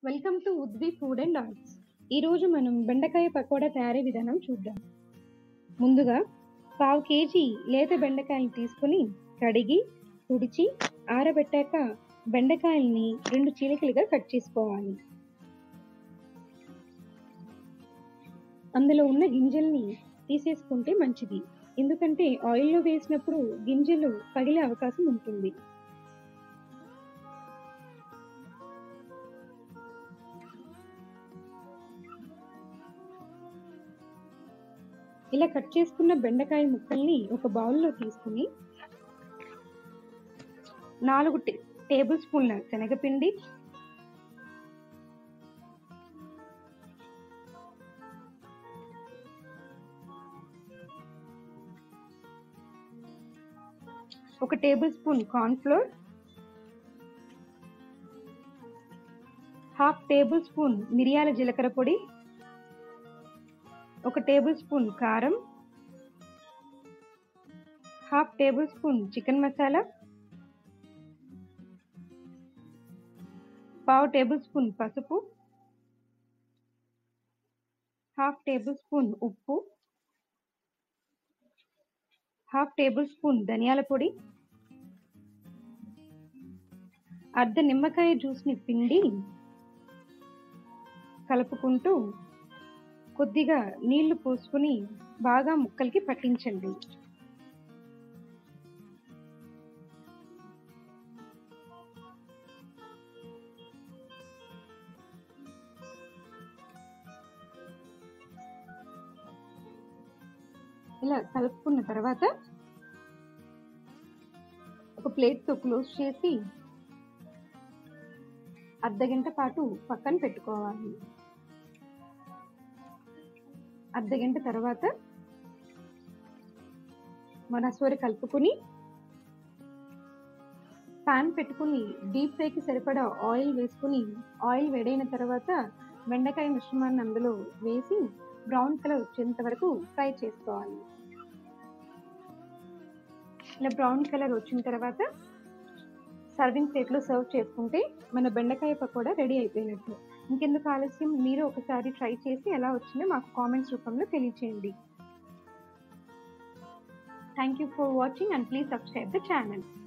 welcome to Udvi food and arts ఈరోజు మనం బెండకాయ పకోడా తయారీ విధానం చూద్దాం ముందుగా పావు కేజీ లేత బెండకాయలు తీసుకుని కడిగి తుడిచి ఆరబెట్టాక బెండకాయల్ని రెండు చీలికలుగా కట్ చేసుకోవాలి అందులో ఉన్న గింజల్ని తీసేసుకుంటే మంచిది ఎందుకంటే ఆయిల్లో వేసినప్పుడు గింజలు పగిలే అవకాశం ఉంటుంది ఇలా కట్ చేసుకున్న బెండకాయ ముక్కల్ని ఒక బౌల్లో తీసుకుని నాలుగు టే- టేబుల్ స్పూన్ల శనగపిండి ఒక tablespoon cornflour half tablespoon మిరియాల జీలకర్ర పొడి ఒక టేబుల్ స్పూన్ కారం half tablespoon chicken masala పావు టేబుల్ స్పూన్ పసుపు హాఫ్ టేబుల్ స్పూన్ ఉప్పు హాఫ్ టేబుల్ స్పూన్ ధనియాల పొడి అర్ధ నిమ్మకాయ జ్యూస్ని పిండి కలుపుకుంటూ కొద్దిగా నీళ్లు పోసుకుని బాగా ముక్కలకి పట్టించండి ఇలా కలుపుకున్న తర్వాత ఒక ప్లేట్తో క్లోజ్ చేసి అర్ధగంట పాటు పక్కన పెట్టుకోవాలి అర్ధగంట తర్వాత మనస్వరి కలుపుకుని పాన్ పెట్టుకుని డీప్ ఫ్రైకి సరిపడా ఆయిల్ వేసుకుని ఆయిల్ వేడైన తర్వాత బెండకాయ మిశ్రమాన్ని అందులో వేసి బ్రౌన్ కలర్ వచ్చేంత వరకు ఫ్రై చేసుకోవాలి ఇలా బ్రౌన్ కలర్ వచ్చిన తర్వాత సర్వింగ్ ప్లేట్లో సర్వ్ చేసుకుంటే మన బెండకాయ పకోడా రెడీ అయిపోయినట్టు ఇంకెందుకు ఆలస్యం మీరు ఒకసారి ట్రై చేసి ఎలా వచ్చిందో మాకు కామెంట్స్ రూపంలో తెలియచేయండి thank you for watching and please subscribe the channel